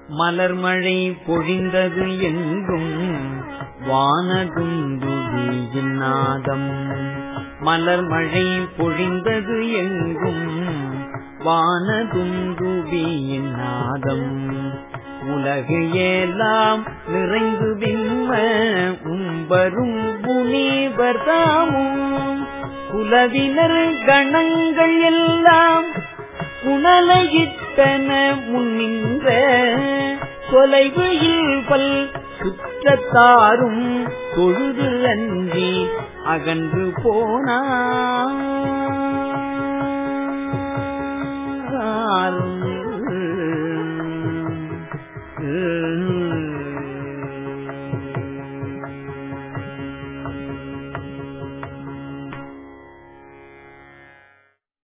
மலர்மழை பொழிந்தது எங்கும் வானதுந்துவியின் நாதம் மலர்மழை பொழிந்தது எங்கும் வானதுந்துவியின் நாதம் உலகு எல்லாம் நிறைந்து விம்ம உம்பரும் புனிவர் தாமும் புலவினர் கணங்கள் எல்லாம் புனலையிட்டன முன்னின்ற தொலைவு பல் சுற்றத்தாரும் தொழுது அன்றி அகன்று போனார்